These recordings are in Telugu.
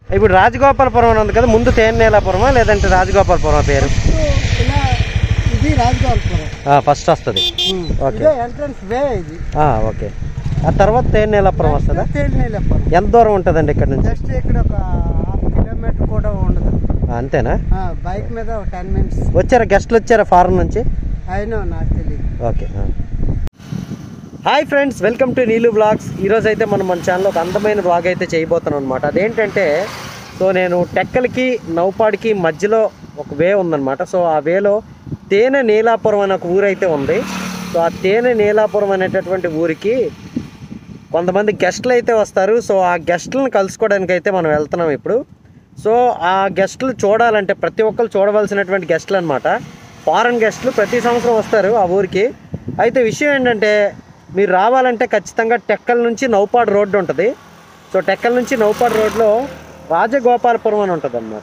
ఇప్పుడు రాజగోపాలపురం అని ఉంది కదా ముందు తేనెలాపురమా లేదంటే రాజగోపాలపురం పేరు ఇలా ఇది రాజగోపాలపురం ఫస్ట్ వస్తుంది ఓకే. ఇదే ఎంట్రన్స్ వే ఇది ఆ, ఓకే ఆ తర్వాత తేనెలాపురం వస్తుందా తేలినేలపురం ఎంత దూరం ఉంటుందండి ఇక్కడ నుంచి జస్ట్ ఇక్కడ ఒక హాఫ్ కిలోమీటర్ కూడా ఉండదు ఆ, అంతేనా ఆ, బైక్ మీద ఒక టెన్ మినిట్స్ వచ్చారా గెస్ట్లు వచ్చారా ఫారెన్ నుంచి అయినా నాకు తెలియదు okay hi friends welcome to Neelu blogs ఈరోజు అయితే మనం మన ఛానల్లో ఒక అందమైన బ్లాగ్ అయితే చేయబోతున్నాం అనమాట అదేంటంటే సో నేను టెక్కలకి నౌపాడికి మధ్యలో ఒక వే ఉందన్నమాట సో ఆ వేలో తేనె నీలాపురం అనే ఒక ఊరు అయితే ఉంది సో ఆ తేనె నీలాపురం అనేటటువంటి ఊరికి కొంతమంది గెస్ట్లు అయితే వస్తారు సో ఆ గెస్ట్లను కలుసుకోవడానికి అయితే మనం వెళ్తున్నాం ఇప్పుడు సో ఆ గెస్ట్లు చూడాలంటే ప్రతి ఒక్కరు చూడవలసినటువంటి గెస్ట్లు అనమాట ఫారెన్ గెస్ట్లు ప్రతి సంవత్సరం వస్తారు ఆ ఊరికి అయితే విషయం ఏంటంటే మీరు రావాలంటే ఖచ్చితంగా టెక్కల నుంచి నౌపాడు రోడ్డు ఉంటుంది సో టెక్కల నుంచి నౌపాడు రోడ్లో రాజగోపాలపురం అని ఉంటుంది అనమాట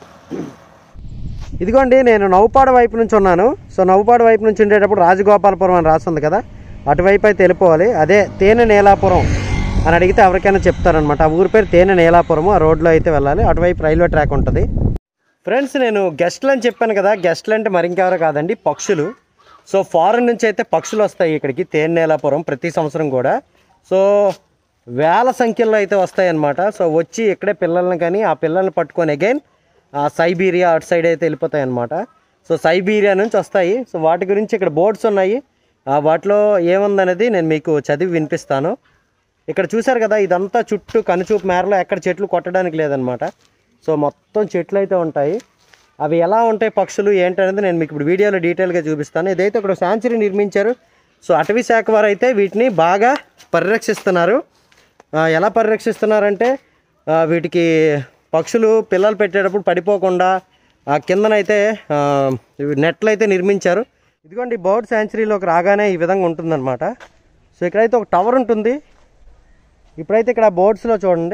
ఇదిగోండి నేను నౌపాడు వైపు నుంచి ఉన్నాను సో నౌపాడు వైపు నుంచి ఉండేటప్పుడు రాజగోపాలపురం అని రాస్తుంది కదా అటువైపు అయితే వెళ్ళిపోవాలి అదే తేనె నేలాపురం అని అడిగితే ఎవరికైనా చెప్తారనమాట ఆ ఊరి పేరు తేనె నేలాపురం ఆ రోడ్లో అయితే వెళ్ళాలి అటువైపు రైల్వే ట్రాక్ ఉంటుంది ఫ్రెండ్స్ నేను గెస్ట్లు అని చెప్పాను కదా గెస్ట్లు అంటే మరి ఇంకెవరో కాదండి పక్షులు సో ఫారెన్ నుంచి అయితే పక్షులు వస్తాయి ఇక్కడికి తేనె నేలాపురం ప్రతి సంవత్సరం కూడా సో వేల సంఖ్యలో అయితే వస్తాయి అన్నమాట సో వచ్చి ఇక్కడే పిల్లల్ని కానీ ఆ పిల్లల్ని పట్టుకొని అగైన్ ఆ సైబీరియా అటు సైడ్ అయితే వెళ్ళిపోతాయి అన్నమాట సో సైబీరియా నుంచి వస్తాయి సో వాటి గురించి ఇక్కడ బోర్డ్స్ ఉన్నాయి ఆ వాటిలో ఏముందనేది నేను మీకు చదివి వినిపిస్తాను ఇక్కడ చూశారు కదా ఇదంతా చుట్టూ కనుచూపు మేరలో ఎక్కడ చెట్లు కొట్టడానికి లేదనమాట సో మొత్తం చెట్లు అయితే ఉంటాయి అవి ఎలా ఉంటాయి పక్షులు ఏంటనేది నేను మీకు ఇప్పుడు వీడియోలో డీటెయిల్గా చూపిస్తాను ఇదైతే ఇక్కడ శాంచురీ నిర్మించారు సో అటవీ శాఖ వారు అయితే వీటిని బాగా పరిరక్షిస్తున్నారు ఆ, ఎలా పరిరక్షిస్తున్నారంటే ఆ, వీటికి పక్షులు పిల్లలు పెట్టేటప్పుడు పడిపోకుండా ఆ కిందనైతే ఆ, ఇవి నెట్లు అయితే నిర్మించారు ఇదిగోండి బర్డ్ శాంచురీలోకి రాగానే ఈ విధంగా ఉంటుందన్నమాట సో ఇక్కడైతే ఒక టవర్ ఉంటుంది ఇప్పుడైతే ఇక్కడ బోర్డ్స్లో చూడండి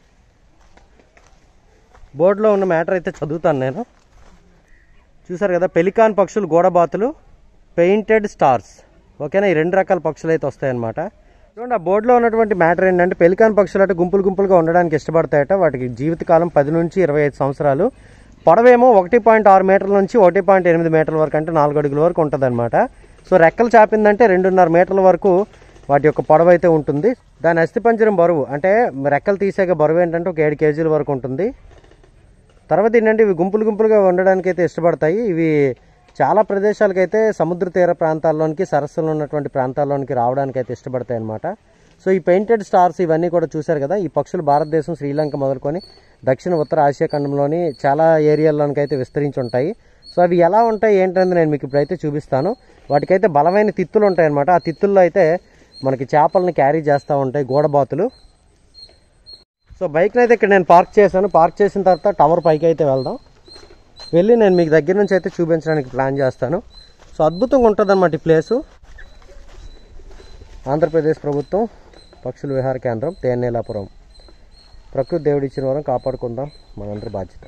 బోర్డులో ఉన్న మ్యాటర్ అయితే చదువుతాను నేను చూసారు కదా పెలికాన్ పక్షులు గోడబాతులు పెయింటెడ్ స్టార్స్ ఓకేనా ఈ రెండు రకాల పక్షులు అయితే వస్తాయన్నమాట చూడండి ఆ బోర్డులో ఉన్నటువంటి మ్యాటర్ ఏంటంటే పెలికాన్ పక్షులు అంటే గుంపులు గుంపులుగా ఉండడానికి ఇష్టపడతాయట వాటికి జీవితకాలం పది నుంచి ఇరవై ఐదు సంవత్సరాలు పొడవేమో ఒకటి పాయింట్ ఆరు మీటర్ల నుంచి ఒకటి పాయింట్ ఎనిమిది మీటర్ల వరకు అంటే నాలుగు అడుగుల వరకు ఉంటుంది సో రెక్కలు చాపిందంటే రెండున్నర మీటర్ల వరకు వాటి యొక్క పొడవు అయితే ఉంటుంది దాని అస్థిపంజరం బరువు అంటే రెక్కలు తీసాక బరువు ఏంటంటే ఒక ఏడు కేజీల వరకు ఉంటుంది తర్వాత ఏంటంటే ఇవి గుంపులు గుంపులుగా ఉండడానికి అయితే ఇష్టపడతాయి ఇవి చాలా ప్రదేశాలకైతే సముద్ర తీర ప్రాంతాల్లోనికి సరస్సులు ఉన్నటువంటి ప్రాంతాల్లోనికి రావడానికి అయితే ఇష్టపడతాయి అన్నమాట సో ఈ పెయింటెడ్ స్టార్స్ ఇవన్నీ కూడా చూశారు కదా ఈ పక్షులు భారతదేశం శ్రీలంక మొదలుకొని దక్షిణ ఉత్తర ఆసియా ఖండంలోని చాలా ఏరియాల్లోనికి అయితే విస్తరించి ఉంటాయి సో అవి ఎలా ఉంటాయి ఏంటనేది నేను మీకు ఇప్పుడైతే చూపిస్తాను వాటికైతే బలమైన తిత్తులు ఉంటాయి అన్నమాట ఆ తిత్తుల్లో అయితే మనకి చేపలను క్యారీ చేస్తూ ఉంటాయి గోడబాతులు సో బైక్ని అయితే ఇక్కడ నేను పార్క్ చేశాను పార్క్ చేసిన తర్వాత టవర్ పైకి అయితే వెళ్దాం వెళ్ళి నేను మీకు దగ్గర నుంచి అయితే చూపించడానికి ప్లాన్ చేస్తాను సో అద్భుతంగా ఉంటుంది అన్నమాట ఈ ప్లేసు ఆంధ్రప్రదేశ్ ప్రభుత్వం పక్షుల విహార కేంద్రం తేనేలాపురం ప్రకృతి దేవుడి ఇచ్చిన వరం కాపాడుకుందాం మనందరి బాధ్యత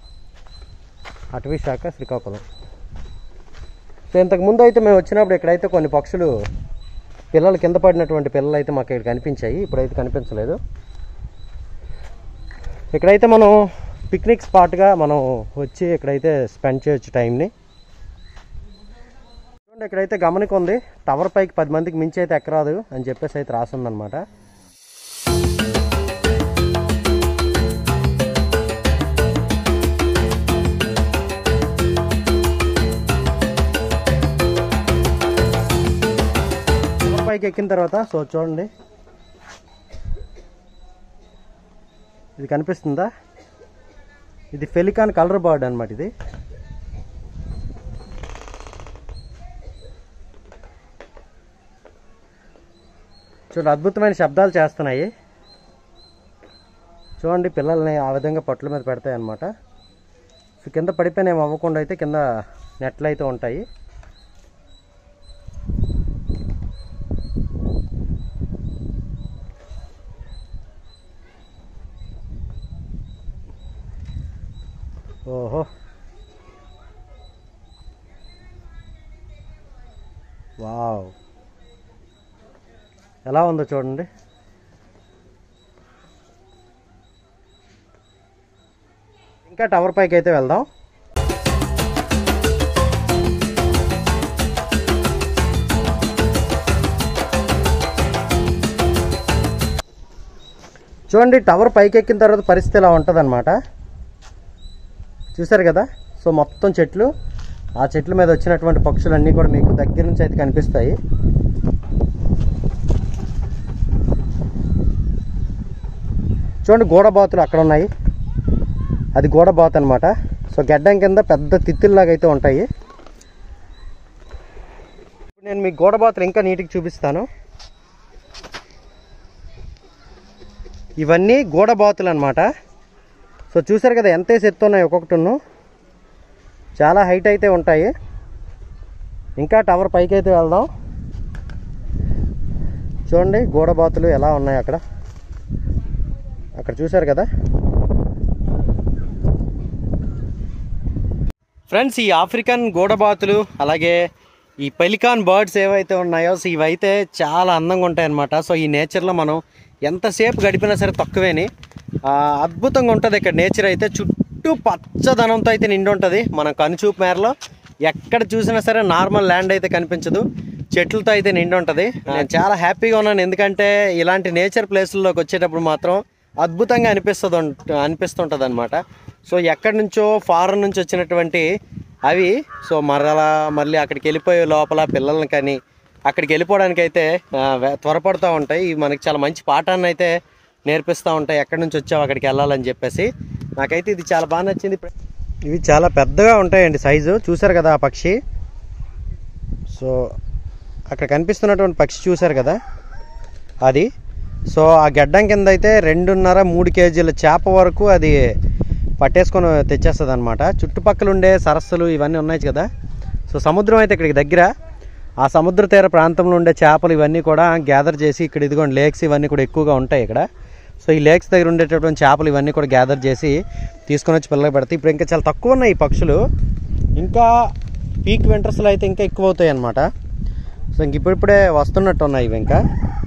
అటవీ శాఖ శ్రీకాకుళం సో ఇంతకు ముందు అయితే మేము వచ్చినప్పుడు ఇక్కడైతే కొన్ని పక్షులు పిల్లలు కింద పడినటువంటి పిల్లలు అయితే మాకు ఇక్కడ కనిపించాయి ఇప్పుడైతే కనిపించలేదు ఇక్కడైతే మనం పిక్నిక్ స్పాట్గా మనం వచ్చి ఇక్కడైతే స్పెండ్ చేయొచ్చు టైంని చూడండి ఇక్కడైతే గమనిక ఉంది టవర్ పైకి పది మందికి మించి అయితే ఎక్కరాదు అని చెప్పేసి అయితే రాసిందనమాట టవర్ పైకి ఎక్కిన తర్వాత సో చూడండి ఇది కనిపిస్తుందా ఇది ఫెలికాన్ కలర్ బర్డ్ అనమాట ఇది చూడండి అద్భుతమైన శబ్దాలు చేస్తున్నాయి చూడండి పిల్లల్ని ఆ విధంగా పట్ల మీద పెడతాయి అన్నమాట సో కింద పడిపోయిన ఏమి అవ్వకుండా అయితే కింద నెట్లు అయితే ఉంటాయి ఓహో వావ్ ఎలా ఉందో చూడండి ఇంకా టవర్ పైకి అయితే వెళ్దాం చూడండి టవర్ పైకి ఎక్కిన తర్వాత పరిస్థితి ఇలా ఉంటుంది చూసారు కదా సో మొత్తం చెట్లు ఆ చెట్ల మీద వచ్చినటువంటి పక్షులన్నీ కూడా మీకు దగ్గర నుంచి అయితే కనిపిస్తాయి చూడండి గోడబాతులు అక్కడ ఉన్నాయి అది గోడబాతు అనమాట సో గడ్డం కింద పెద్ద తిత్తుల్లాగా అయితే ఉంటాయి ఇప్పుడు నేను మీకు గోడబాతులు ఇంకా నీటికి చూపిస్తాను ఇవన్నీ గోడబాతులు అనమాట సో చూసారు కదా ఎంత ఎత్తు ఉన్నాయి ఒక్కొక్కటి చాలా హైట్ అయితే ఉంటాయి ఇంకా టవర్ పైకి అయితే వెళ్దాం చూడండి గోడబాతులు ఎలా ఉన్నాయి అక్కడ అక్కడ చూసారు కదా ఫ్రెండ్స్ ఈ ఆఫ్రికన్ గోడబాతులు అలాగే ఈ పెలికాన్ బర్డ్స్ ఏవైతే ఉన్నాయో సో ఇవైతే చాలా అందంగా ఉంటాయి అన్నమాట సో ఈ నేచర్లో మనం ఎంతసేపు గడిపినా సరే తక్కువేని ఆ, అద్భుతంగా ఉంటుంది ఇక్కడ నేచర్ అయితే చుట్టూ పచ్చదనంతో అయితే నిండి ఉంటుంది మనం కనుచూపు మేరలో ఎక్కడ చూసినా సరే నార్మల్ ల్యాండ్ అయితే కనిపించదు చెట్లతో అయితే నిండి ఉంటుంది నేను చాలా హ్యాపీగా ఉన్నాను ఎందుకంటే ఇలాంటి నేచర్ ప్లేసుల్లోకి వచ్చేటప్పుడు మాత్రం అద్భుతంగా అనిపిస్తుంది అనిపిస్తుంటుంది అనమాట సో ఎక్కడి నుంచో ఫారెన్ నుంచి వచ్చినటువంటి అవి సో మరలా మళ్ళీ అక్కడికి వెళ్ళిపోయే లోపల పిల్లల్ని కానీ అక్కడికి వెళ్ళిపోవడానికి అయితే ఆ, వే- త్వరపడుతూ ఉంటాయి ఇవి మనకి చాలా మంచి పాఠాన్ని అయితే నేర్పిస్తూ ఉంటాయి ఎక్కడి నుంచి వచ్చావు అక్కడికి వెళ్ళాలని చెప్పేసి నాకైతే ఇది చాలా బాగా నచ్చింది ఇవి చాలా పెద్దగా ఉంటాయండి సైజు చూసారు కదా ఆ పక్షి సో అక్కడ కనిపిస్తున్నటువంటి పక్షి చూసారు కదా అది సో ఆ గడ్డం కింద అయితే రెండున్నర మూడు కేజీల చేప వరకు అది పట్టేసుకొని తెచ్చేస్తుంది అనమాట చుట్టుపక్కల ఉండే సరస్సులు ఇవన్నీ ఉన్నాయి కదా సో సముద్రం అయితే ఇక్కడికి దగ్గర ఆ సముద్ర తీర ప్రాంతంలో ఉండే చేపలు ఇవన్నీ కూడా గ్యాదర్ చేసి ఇక్కడ ఇదిగోండి లేక్స్ ఇవన్నీ కూడా ఎక్కువగా ఉంటాయి ఇక్కడ సో ఈ లేక్స్ దగ్గర ఉండేటటువంటి చేపలు ఇవన్నీ కూడా గ్యాదర్ చేసి తీసుకొని వచ్చి పిల్లలకు పెడతాయి ఇప్పుడు ఇంకా చాలా తక్కువ ఉన్నాయి ఈ పక్షులు ఇంకా పీక్ వింటర్స్లో అయితే ఇంకా ఎక్కువ అవుతాయి అన్నమాట సో ఇంక ఇప్పుడిప్పుడే వస్తున్నట్టు ఉన్నాయి ఇవి ఇంకా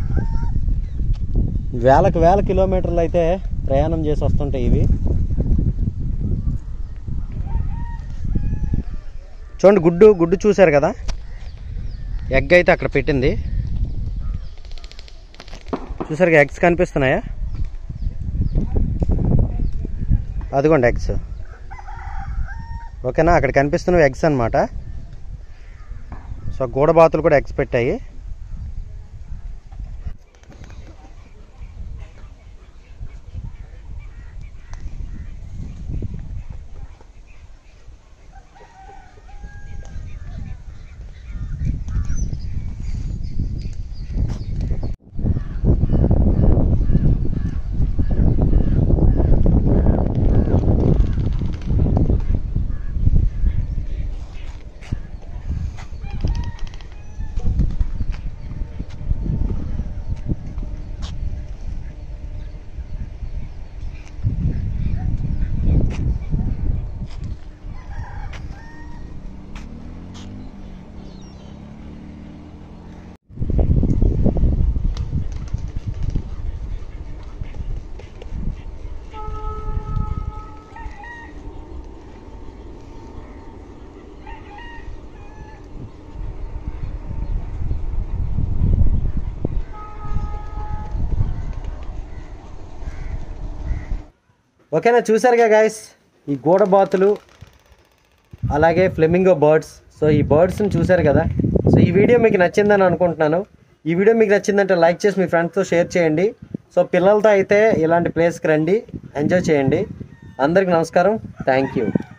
వేలకు వేల కిలోమీటర్లు అయితే ప్రయాణం చేసి వస్తుంటాయి ఇవి చూడండి గుడ్డు గుడ్డు చూశారు కదా ఎగ్ అయితే అక్కడ పెట్టింది చూసారు ఎగ్స్ కనిపిస్తున్నాయా అదిగోండి ఎగ్స్ ఓకేనా అక్కడ కనిపిస్తున్నవి ఎగ్స్ అన్నమాట సో గూడబాతులు కూడా ఎగ్స్ పెట్టాయి ఓకేనా చూసారుగా గాయస్ ఈ గూడబాతులు అలాగే ఫ్లెమింగో బర్డ్స్ సో ఈ బర్డ్స్ని చూశారు కదా సో ఈ వీడియో మీకు నచ్చిందని అనుకుంటున్నాను ఈ వీడియో మీకు నచ్చిందంటే లైక్ చేసి మీ ఫ్రెండ్స్తో షేర్ చేయండి సో పిల్లలతో అయితే ఇలాంటి ప్లేస్కి రండి ఎంజాయ్ చేయండి అందరికీ నమస్కారం థ్యాంక్ యూ